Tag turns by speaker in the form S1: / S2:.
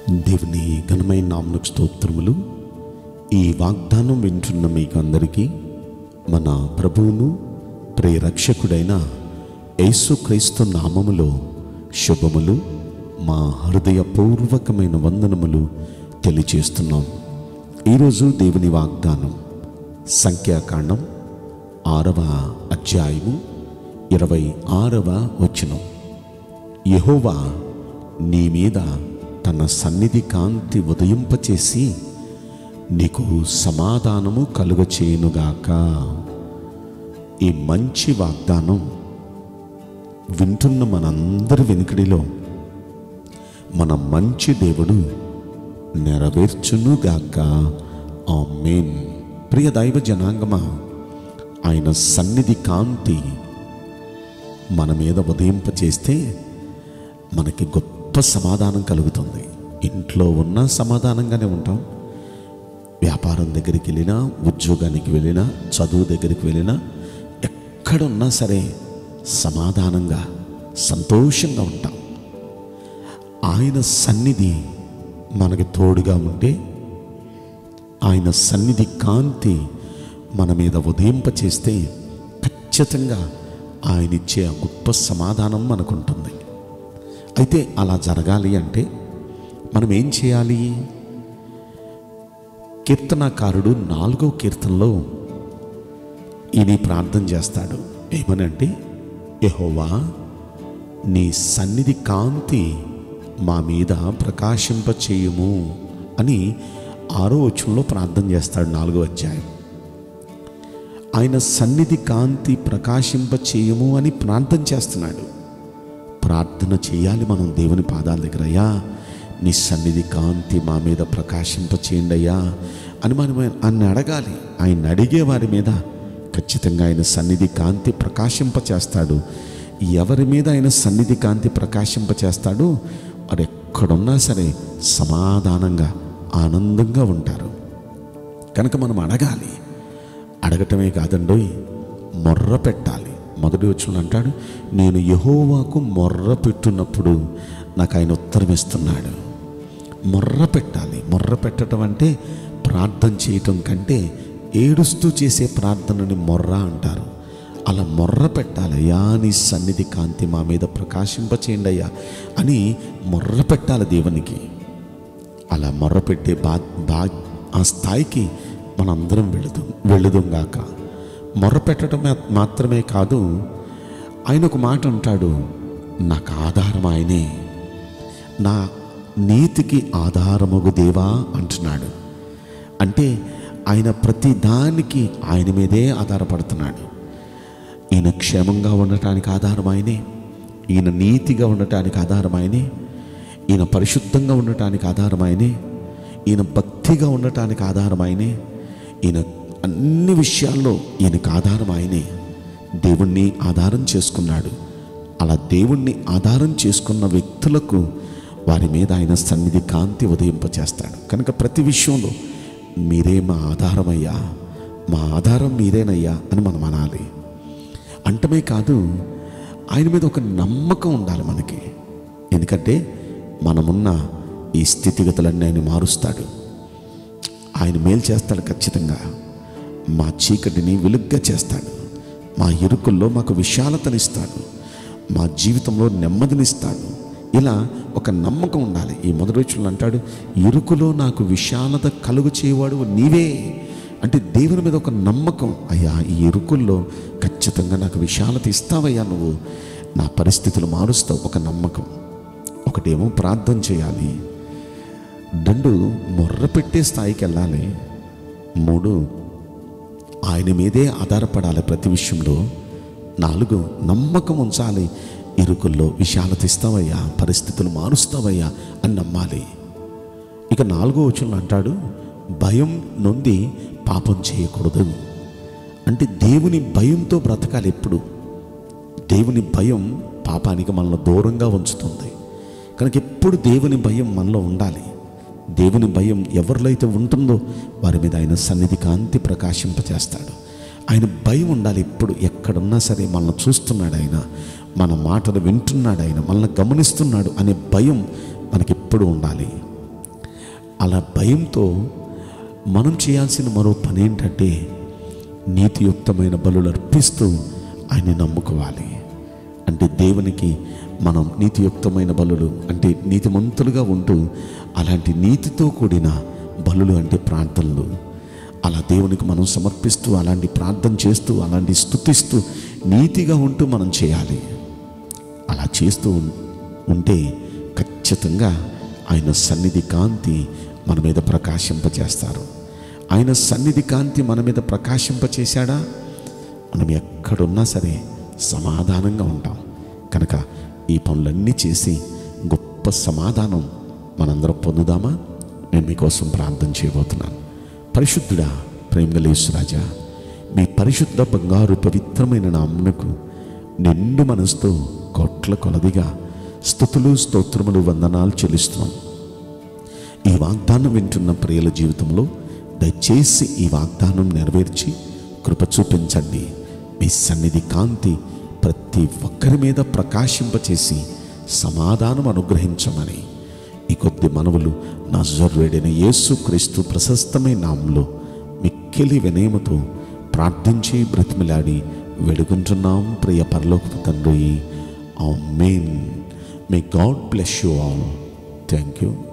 S1: దేవుని ఘనమైన నామకు స్తోత్రములు ఈ వాగ్దానం వింటున్న మీకు అందరికీ మన ప్రభువును ప్రేరక్షకుడైన యేసుక్రీస్తు నామములో శుభములు మా హృదయపూర్వకమైన వందనములు తెలియచేస్తున్నాం ఈరోజు దేవుని వాగ్దానం సంఖ్యాకాండం ఆరవ అధ్యాయము ఇరవై ఆరవ వచనం యెహోవా నీ మీద తన సన్నిధి కాంతి ఉదయింపచేసి నీకు సమాధానము కలుగచేయునుగాక ఈ మంచి వాగ్దానం వింటున్న మనందరి వెనుకడిలో మన మంచి దేవుడు నెరవేర్చునుగాక ఆమేన్ ప్రియ దైవ జనాంగమా ఆయన సన్నిధి కాంతి మన మీద ఉదయింపచేస్తే మనకి గొప్ప సమాధానం కలుగుతుంది ఇంట్లో ఉన్న సమాధానంగానే ఉంటాం వ్యాపారం దగ్గరికి వెళ్ళినా ఉద్యోగానికి వెళ్ళినా చదువు దగ్గరికి వెళ్ళినా ఎక్కడున్నా సరే సమాధానంగా సంతోషంగా ఉంటాం ఆయన సన్నిధి మనకి తోడుగా ఉంటే ఆయన సన్నిధి కాంతి మన మీద ఉదయింపచేస్తే ఖచ్చితంగా ఆయన ఇచ్చే ఆ గొప్ప సమాధానం మనకుంటుంది అయితే అలా జరగాలి అంటే మనం ఏం చేయాలి కీర్తనాకారుడు నాలుగో కీర్తనలో ఇది ప్రార్థన చేస్తాడు ఏమనంటే యెహోవా నీ సన్నిధి కాంతి మా మీద ప్రకాశింప చేయుము అని ఆరో వచనంలో ప్రార్థన చేస్తాడు నాలుగో అధ్యాయం ఆయన సన్నిధి కాంతి ప్రకాశింప చేయుము అని ప్రార్థన చేస్తున్నాడు ప్రార్థన చేయాలి మనం దేవుని పాదాల దగ్గర అయ్యా నీ సన్నిధి కాంతి మా మీద ప్రకాశింప చేయండి అయ్యా అని మనం ఆయన అడగాలి ఆయన అడిగే వారి మీద ఖచ్చితంగా ఆయన సన్నిధి కాంతి ప్రకాశింప చేస్తాడు ఎవరి మీద ఆయన సన్నిధి కాంతి ప్రకాశింప చేస్తాడు వారు ఎక్కడున్నా సరే సమాధానంగా ఆనందంగా ఉంటారు కనుక మనం అడగాలి అడగటమే కాదండోయ్ మొర్ర పెట్టాలి మొదటి వచ్చిన అంటాడు నేను యహోవాకు మొర్ర పెట్టున్నప్పుడు నాకు ఆయన ఉత్తరం ఇస్తున్నాడు మొర్ర పెట్టాలి మొర్ర పెట్టడం అంటే ప్రార్థన చేయటం కంటే ఏడుస్తూ చేసే ప్రార్థనని మొర్ర అంటారు అలా మొర్ర పెట్టాలి అయ్యా నీ సన్నిధి కాంతి మా మీద ప్రకాశింపచేయండి అయ్యా అని మొర్ర పెట్టాలి దేవునికి అలా మొర్రపెట్టే బా బా ఆ స్థాయికి మనందరం వెళుదు వెళ్ళుదుంగాక మొర్రపెట్టడం మాత్రమే కాదు ఆయన ఒక మాట అంటాడు నాకు ఆధారం ఆయనే నా నీతికి ఆధారముగు దేవా అంటున్నాడు అంటే ఆయన ప్రతి దానికి ఆయన మీదే ఆధారపడుతున్నాడు ఈయన క్షేమంగా ఉండటానికి ఆధారం ఆయనే ఈయన నీతిగా ఉండటానికి ఆధారం ఆయనే ఈయన పరిశుద్ధంగా ఉండటానికి ఆధారం ఆయనే ఈయన భక్తిగా ఉండటానికి ఆధారం ఆయనే ఈయన అన్ని విషయాల్లో ఈయనకు ఆధారం ఆయనే దేవుణ్ణి ఆధారం చేసుకున్నాడు అలా దేవుణ్ణి ఆధారం చేసుకున్న వ్యక్తులకు వారి మీద ఆయన సన్నిధి కాంతి ఉదయింపచేస్తాడు కనుక ప్రతి విషయంలో మీరే మా ఆధారమయ్యా మా ఆధారం మీరేనయ్యా అని మనం అనాలి అంటమే కాదు ఆయన మీద ఒక నమ్మకం ఉండాలి మనకి ఎందుకంటే మనమున్న ఈ స్థితిగతులన్నీ ఆయన మారుస్తాడు ఆయన మేలు చేస్తాడు ఖచ్చితంగా మా చీకటిని వెలుగ్గా చేస్తాడు మా ఇరుకుల్లో మాకు విశాలతనిస్తాడు మా జీవితంలో నెమ్మదినిస్తాడు ఇలా ఒక నమ్మకం ఉండాలి ఈ మొదటి రోజులు అంటాడు ఇరుకులో నాకు విశాలత కలుగు చేయవాడు నీవే అంటే దేవుని మీద ఒక నమ్మకం అయ్యా ఈ ఇరుకుల్లో ఖచ్చితంగా నాకు విశాలత ఇస్తావయ్యా నువ్వు నా పరిస్థితులు మారుస్తావు ఒక నమ్మకం ఒకటేమో ప్రార్థన చేయాలి రెండు మొర్ర పెట్టే స్థాయికి వెళ్ళాలి మూడు ఆయన మీదే ఆధారపడాలి ప్రతి విషయంలో నాలుగు నమ్మకం ఉంచాలి ఇరుకుల్లో విశాలత ఇస్తావయ్యా పరిస్థితులు మారుస్తావయ్యా అని నమ్మాలి ఇక నాలుగో వచనంలో అంటాడు భయం నొంది పాపం చేయకూడదు అంటే దేవుని భయంతో బ్రతకాలి ఎప్పుడు దేవుని భయం పాపానికి మనల్ని దూరంగా ఉంచుతుంది కనుక ఎప్పుడు దేవుని భయం మనలో ఉండాలి దేవుని భయం ఎవరిలో అయితే ఉంటుందో వారి మీద ఆయన సన్నిధి కాంతి ప్రకాశింపచేస్తాడు ఆయన భయం ఉండాలి ఇప్పుడు ఎక్కడున్నా సరే మనల్ని చూస్తున్నాడు ఆయన మన మాటలు వింటున్నాడు ఆయన మనల్ని గమనిస్తున్నాడు అనే భయం మనకి ఎప్పుడు ఉండాలి అలా భయంతో మనం చేయాల్సిన మరో పని ఏంటంటే నీతియుక్తమైన బలులు అర్పిస్తూ ఆయన్ని నమ్ముకోవాలి అంటే దేవునికి మనం నీతియుక్తమైన బలులు అంటే నీతిమంతులుగా ఉంటూ అలాంటి నీతితో కూడిన బలులు అంటే ప్రార్థనలు అలా దేవునికి మనం సమర్పిస్తూ అలాంటి ప్రార్థన చేస్తూ అలాంటి స్థుతిస్తూ నీతిగా ఉంటూ మనం చేయాలి అలా చేస్తూ ఉం- ఉంటే ఖచ్చితంగా ఆయన సన్నిధి కాంతి మన మీద ప్రకాశింపచేస్తారు ఆయన సన్నిధి కాంతి మన మీద ప్రకాశింపచేశాడా మనం ఎక్కడున్నా సరే సమాధానంగా ఉంటాం కనుక ఈ పనులన్నీ చేసి గొప్ప సమాధానం మనందరం పొందుదామా నేను మీకోసం ప్రార్థన చేయబోతున్నాను పరిశుద్ధుడా ప్రేమగలేశ్వరాజా మీ పరిశుద్ధ బంగారు పవిత్రమైన నామునకు నిండు మనసుతో కోట్ల కొలదిగా స్థుతులు స్తోత్రములు వందనాలు చెల్లిస్తున్నాం ఈ వాగ్దానం వింటున్న ప్రియుల జీవితంలో దయచేసి ఈ వాగ్దానం నెరవేర్చి కృప చూపించండి మీ సన్నిధి కాంతి ప్రతి ఒక్కరి మీద ప్రకాశింపచేసి సమాధానం అనుగ్రహించమని ఈ కొద్ది మనవులు నజరుడైన యేసు క్రీస్తు ప్రశస్తమైన నామంలో మిక్కిలి వినయముతో ప్రార్థించి బ్రతిమిలాడి వెడుకుంటున్నాం ప్రియ పరలోక తండ్రి amen may God bless you all thank you